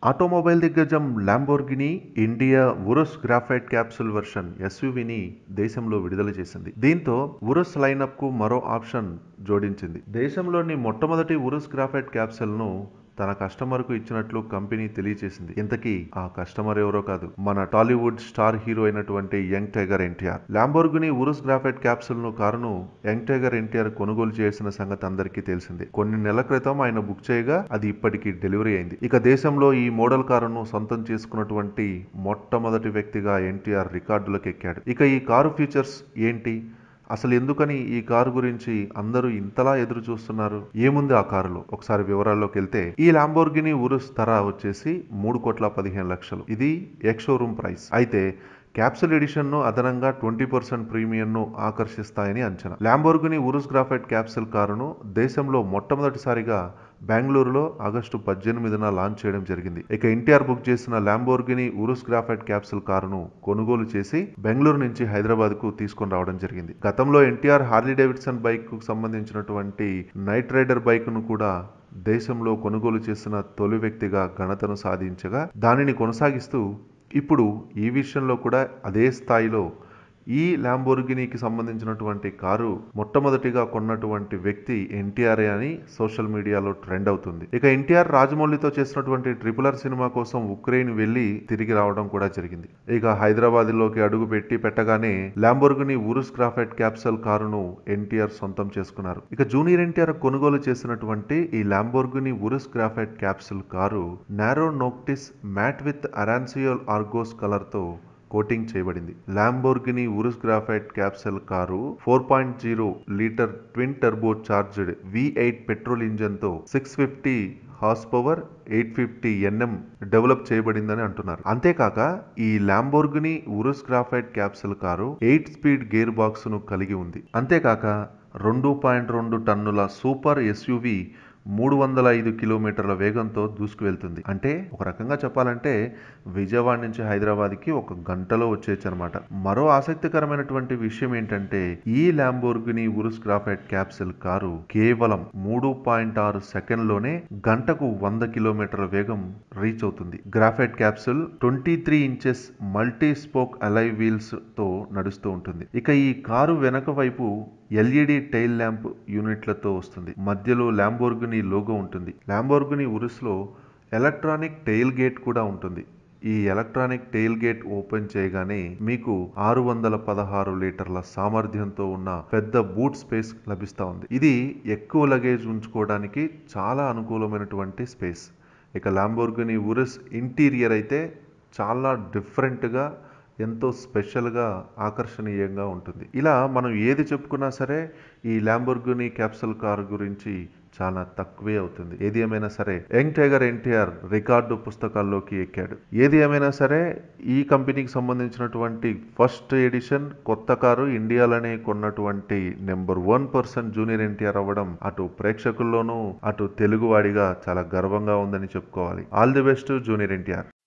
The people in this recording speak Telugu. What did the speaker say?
ఆటోమొబైల్ దిగ్గజం Lamborghini India Urus graphite capsule version ఎస్యూవిని దేశంలో విడుదల చేసింది దీంతో ఉరస్ లైనప్ కు మరో ఆప్షన్ జోడించింది దేశంలోని మొట్టమొదటి ఉరస్ గ్రాఫైట్ క్యాప్సూల్ ను తన కస్టమర్ కు ఇచ్చినట్లు కంపెనీ తెలియజేసింది ఇంతకీ ఆ కస్టమర్ ఎవరో కాదు మన టాలీవుడ్ స్టార్ హీరో అయినటువంటి young tiger NTR Lamborghini Urus graphite capsule ను కారును యంగ్ టైగర్ ఎన్టీఆర్ కొనుగోలు చేసిన సంగతి అందరికీ తెలిసిందే కొన్ని నెలల క్రితం ఆయన బుక్ చేయగా అది ఇప్పటికి డెలివరీ అయింది ఇక దేశంలో ఈ మోడల్ కారును సొంతం చేసుకున్నటువంటి మొట్టమొదటి వ్యక్తిగా ఎన్టీఆర్ రికార్డులకు ఎక్కాడు ఇక ఈ కారు ఫీచర్స్ ఏంటి అసలు ఎందుకని ఈ కారు గురించి అందరూ ఇంతలా ఎదురు చూస్తున్నారు ఏముంది ఆ కారులో ఒకసారి వివరాల్లోకి వెళ్తే ఈ లాంబోర్గిని ఉరుస్ ధర వచ్చేసి మూడు కోట్ల పదిహేను లక్షలు ఇది ఎక్స్ షోరూమ్ ప్రైస్ అయితే క్యాప్సూల్ ఎడిషన్ ను అదనంగా ట్వంటీ పర్సెంట్ ప్రీమియం ను ఆకర్షిస్తాయని అంచనా ల్యాంబోర్గిని ఉరుస్ గ్రాఫైట్ క్యాప్సూల్ కారును దేశంలో మొట్టమొదటిసారిగా బెంగళూరులో ఆగస్టు పద్దెనిమిదిన లాంచ్ చేయడం జరిగింది ఇక ఎన్టీఆర్ బుక్ చేసిన ల్యాంబోర్గిని ఉరుస్ గ్రాఫైట్ క్యాప్సూల్ కారును కొనుగోలు చేసి బెంగళూరు నుంచి హైదరాబాద్ కు తీసుకొని రావడం జరిగింది గతంలో ఎన్టీఆర్ హార్లీ డేవిడ్సన్ బైక్ కు సంబంధించినటువంటి నైట్ రైడర్ బైక్ ను కూడా దేశంలో కొనుగోలు చేసిన తొలి వ్యక్తిగా ఘనతను సాధించగా దానిని కొనసాగిస్తూ ఇప్పుడు ఈ విషయంలో కూడా అదే స్థాయిలో ఈ ల్యాంబోర్గినీకి సంబంధించినటువంటి కారు మొట్టమొదటిగా కొన్నటువంటి వ్యక్తి ఎన్టీఆర్ అని సోషల్ మీడియాలో ట్రెండ్ అవుతుంది ఇక ఎన్టీఆర్ రాజమౌళితో చేసినటువంటి ట్రిపుల్ ఆర్ సినిమా కోసం ఉక్రెయిన్ వెళ్లి తిరిగి రావడం కూడా జరిగింది ఇక హైదరాబాద్ లోకి అడుగు పెట్టి పెట్టగానే ల్యాంబోర్గిని ఉరుస్ గ్రాఫైట్ క్యాప్సల్ కారును ఎన్టీఆర్ సొంతం చేసుకున్నారు ఇక జూనియర్ ఎన్టీఆర్ కొనుగోలు చేసినటువంటి ఈ Lamborghini Urus graphite capsule car Nero Noctis matte with Arancio Argos colour తో కోటింగ్ చేయబడింది Lamborghini Urus graphite capsule car four point zero litre twin turbo charged V eight petrol engine తో six fifty horse power eight fifty NM develop చేయబడిందని అంటున్నారు అంతేకాక ఈ Lamborghini Urus graphite capsule car eight speed gear box ను కలిగి ఉంది అంతేకాక రెండు పాయింట్ రెండు టన్నుల సూపర్ ఎస్యూవి మూడు వందల ఐదు కిలోమీటర్ల వేగంతో దూసుకువెళ్తుంది అంటే ఒక రకంగా చెప్పాలంటే విజయవాడ నుంచి హైదరాబాద్కి ఒక గంటలో వచ్చేయచ్చు అనమాట మరో ఆసక్తికరమైనటువంటి విషయం ఏంటంటే ఈ Lamborghini Urus graphite capsule car కేవలం మూడు పాయింట్ ఆరు సెకండ్లోనే గంటకు వంద కిలోమీటర్ల వేగం రీచ్ అవుతుంది graphite capsule twenty three inches multi spoke alloy wheels తో నడుస్తూ ఉంటుంది ఇక ఈ కారు వెనక వైపు ఎల్ఈడి టైల్ ల్యాంప్ యూనిట్లతో వస్తుంది మధ్యలో ల్యాంబోర్గిని లోగో ఉంటుంది ల్యాంబోర్గిని ఉరుస్లో ఎలక్ట్రానిక్ టైల్ గేట్ కూడా ఉంటుంది ఈ ఎలక్ట్రానిక్ టైల్ గేట్ ఓపెన్ చేయగానే మీకు ఆరు వందల పదహారు లీటర్ల సామర్థ్యంతో ఉన్న పెద్ద బూట్ స్పేస్ లభిస్తూ ఉంది ఇది ఎక్కువ లగేజ్ ఉంచుకోవడానికి చాలా అనుకూలమైనటువంటి స్పేస్ ఇక ల్యాంబోర్గిని ఉరుస్ ఇంటీరియర్ అయితే చాలా డిఫరెంట్గా ఎంతో స్పెషల్గా ఆకర్షణీయంగా ఉంటుంది ఇలా మనం ఏది చెప్పుకున్నా సరే ఈ ల్యాంబోర్గిని క్యాప్సల్ కార్ గురించి చాలా తక్కువే అవుతుంది ఏది ఏమైనా సరే యంగ్ టైగర్ ఎన్టీఆర్ రికార్డు పుస్తకాల్లోకి ఎక్కాడు ఏది ఏమైనా సరే ఈ కంపెనీకి సంబంధించినటువంటి ఫస్ట్ ఎడిషన్ కొత్త కారు ఇండియాలోనే కొన్నటువంటి number one person junior NTR అవ్వడం అటు ప్రేక్షకుల్లోనూ అటు తెలుగువాడిగా చాలా గర్వంగా ఉందని చెప్పుకోవాలి all the best junior NTR